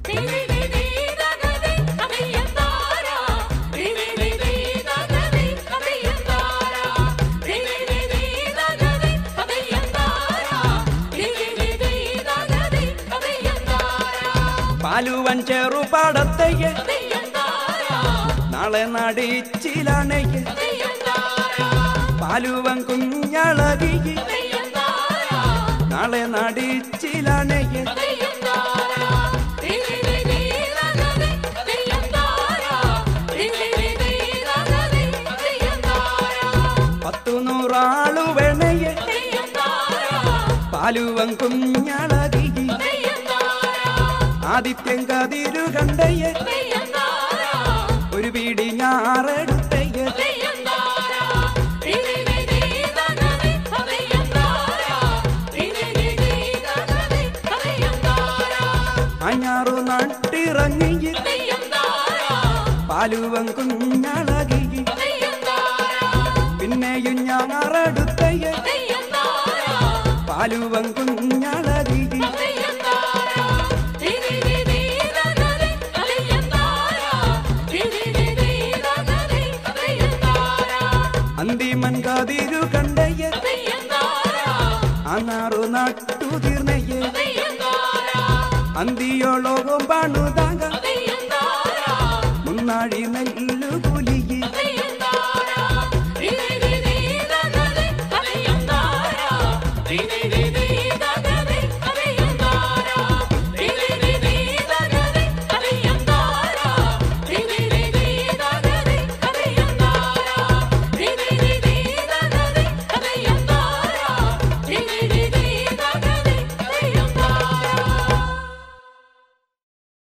പാലുവൻ ചെറുപാടത്തയ്യ നാളെ നടിച്ചിലാണയ്യ പാലുവൻ കുഞ്ഞളകിയ നാളെ നടിച്ചിലാണയ്യ പത്തു നൂറാളു വേണയ്യ പാലുവൻ കുഞ്ഞളകിയ ആദിത്യൻ കതിരു കണ്ടയ്യ ഒരു പീടി ഞാറെടുത്തയ്യ അഞ്ഞാറു നട്ടിറങ്ങിയ പാലുവൻ കുഞ്ഞളകിയ പിന്നെയും ഞാറെടുത്തയ്യ പാലുവൻ കുഞ്ഞളകിയ അന്തിമൻ കതിരു കണ്ടയ്യ അന്നാറു നട്ടു തീർന്നയ്യ അന്തിയോളോകം പണുതാക മുന്നാഴി നെല്ല